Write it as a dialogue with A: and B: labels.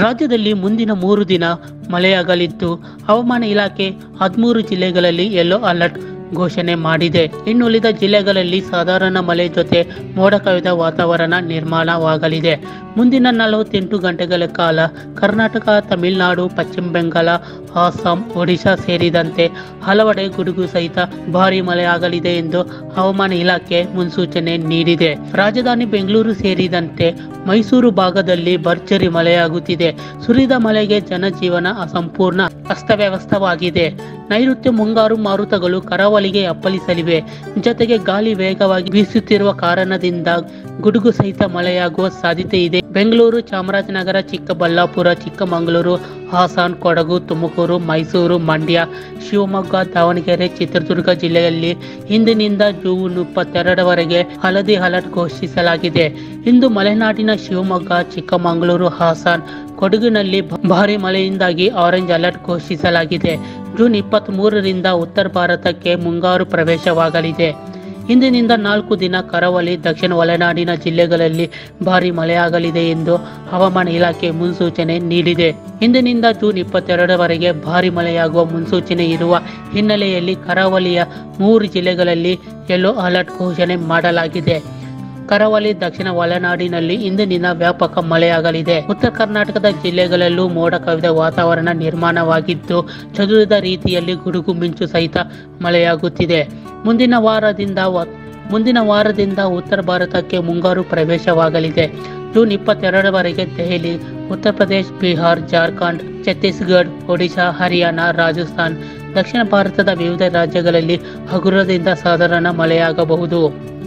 A: ರಾಜ್ಯದಲ್ಲಿ ಮುಂದಿನ ಮೂರು ದಿನ ಮಳೆಯಾಗಲಿದ್ದು ಹವಾಮಾನ ಇಲಾಖೆ ಹದಿಮೂರು ಜಿಲ್ಲೆಗಳಲ್ಲಿ ಯೆಲ್ಲೋ ಅಲರ್ಟ್ ಘೋಷಣೆ ಮಾಡಿದೆ ಇನ್ನುಳಿದ ಜಿಲ್ಲೆಗಳಲ್ಲಿ ಸಾಧಾರಣ ಮಳೆ ಜೊತೆ ಮೋಡ ಕವಿದ ವಾತಾವರಣ ನಿರ್ಮಾಣವಾಗಲಿದೆ ಮುಂದಿನ ನಲವತ್ತೆಂಟು ಗಂಟೆಗಳ ಕಾಲ ಕರ್ನಾಟಕ ತಮಿಳುನಾಡು ಪಶ್ಚಿಮ ಬೆಂಗಾಲ ಅಸ್ಸಾಂ ಒಡಿಶಾ ಸೇರಿದಂತೆ ಹಲವೆಡೆ ಗುಡುಗು ಸಹಿತ ಭಾರಿ ಮಳೆಯಾಗಲಿದೆ ಎಂದು ಹವಾಮಾನ ಇಲಾಖೆ ಮುನ್ಸೂಚನೆ ನೀಡಿದೆ ರಾಜಧಾನಿ ಬೆಂಗಳೂರು ಸೇರಿದಂತೆ ಮೈಸೂರು ಭಾಗದಲ್ಲಿ ಭರ್ಜರಿ ಮಳೆಯಾಗುತ್ತಿದೆ ಸುರಿದ ಮಳೆಗೆ ಜನಜೀವನ ಅಸಂಪೂರ್ಣ ಅಸ್ತವ್ಯಸ್ತವಾಗಿದೆ ನೈಋತ್ಯ ಮುಂಗಾರು ಮಾರುತಗಳು ಕರಾವಳಿಗೆ ಅಪ್ಪಳಿಸಲಿವೆ ಜೊತೆಗೆ ಗಾಳಿ ವೇಗವಾಗಿ ಬೀಸುತ್ತಿರುವ ಕಾರಣದಿಂದ ಗುಡುಗು ಸಹಿತ ಮಳೆಯಾಗುವ ಸಾಧ್ಯತೆ ಇದೆ ಬೆಂಗಳೂರು ಚಾಮರಾಜನಗರ ಚಿಕ್ಕಬಳ್ಳಾಪುರ ಚಿಕ್ಕಮಗಳೂರು ಹಾಸನ್ ಕೊಡಗು ತುಮಕೂರು ಮೈಸೂರು ಮಂಡ್ಯ ಶಿವಮೊಗ್ಗ ದಾವಣಗೆರೆ ಚಿತ್ರದುರ್ಗ ಜಿಲ್ಲೆಯಲ್ಲಿ ಇಂದಿನಿಂದ ಜೂನ್ ಇಪ್ಪತ್ತೆರಡರವರೆಗೆ ಹಳದಿ ಅಲರ್ಟ್ ಘೋಷಿಸಲಾಗಿದೆ ಇಂದು ಮಲೆನಾಡಿನ ಶಿವಮೊಗ್ಗ ಚಿಕ್ಕಮಗಳೂರು ಹಾಸನ್ ಕೊಡಗಿನಲ್ಲಿ ಭಾರಿ ಮಳೆಯಿಂದಾಗಿ ಆರೆಂಜ್ ಅಲರ್ಟ್ ಘೋಷಿಸಲಾಗಿದೆ ಜೂನ್ ಇಪ್ಪತ್ತ್ ಮೂರರಿಂದ ಉತ್ತರ ಭಾರತಕ್ಕೆ ಮುಂಗಾರು ಪ್ರವೇಶವಾಗಲಿದೆ ಇಂದಿನಿಂದ ನಾಲ್ಕು ದಿನ ಕರಾವಳಿ ದಕ್ಷಿಣ ಒಳನಾಡಿನ ಜಿಲ್ಲೆಗಳಲ್ಲಿ ಭಾರಿ ಮಳೆಯಾಗಲಿದೆ ಎಂದು ಹವಾಮಾನ ಇಲಾಖೆ ಮುನ್ಸೂಚನೆ ನೀಡಿದೆ ಇಂದಿನಿಂದ ಜೂನ್ ಇಪ್ಪತ್ತೆರಡರವರೆಗೆ ಭಾರಿ ಮಳೆಯಾಗುವ ಮುನ್ಸೂಚನೆ ಇರುವ ಹಿನ್ನೆಲೆಯಲ್ಲಿ ಕರಾವಳಿಯ ಮೂರು ಜಿಲ್ಲೆಗಳಲ್ಲಿ ಯೆಲ್ಲೋ ಅಲರ್ಟ್ ಘೋಷಣೆ ಮಾಡಲಾಗಿದೆ ಕರಾವಳಿ ದಕ್ಷಿಣ ಒಳನಾಡಿನಲ್ಲಿ ಇಂದಿನಿಂದ ವ್ಯಾಪಕ ಮಳೆಯಾಗಲಿದೆ ಉತ್ತರ ಕರ್ನಾಟಕದ ಜಿಲ್ಲೆಗಳಲ್ಲೂ ಮೋಡ ಕವಿದ ವಾತಾವರಣ ನಿರ್ಮಾಣವಾಗಿದ್ದು ಚದುರಿದ ರೀತಿಯಲ್ಲಿ ಗುಡುಗು ಮಿಂಚು ಸಹಿತ ಮಳೆಯಾಗುತ್ತಿದೆ ಮುಂದಿನ ವಾರದಿಂದ ವ- ಮುಂದಿನ ವಾರದಿಂದ ಉತ್ತರ ಭಾರತಕ್ಕೆ ಮುಂಗಾರು ಪ್ರವೇಶವಾಗಲಿದೆ ಜೂನ್ ಇಪ್ಪತ್ತೆರಡರವರೆಗೆ ದೆಹಲಿ ಉತ್ತರ ಪ್ರದೇಶ್ ಬಿಹಾರ್ ಜಾರ್ಖಂಡ್ ಛತ್ತೀಸ್ಗಢ ಒಡಿಶಾ ಹರಿಯಾಣ ರಾಜಸ್ಥಾನ್ ದಕ್ಷಿಣ ಭಾರತದ ವಿವಿಧ ರಾಜ್ಯಗಳಲ್ಲಿ ಹಗುರದಿಂದ ಸಾಧಾರಣ ಮಳೆಯಾಗಬಹುದು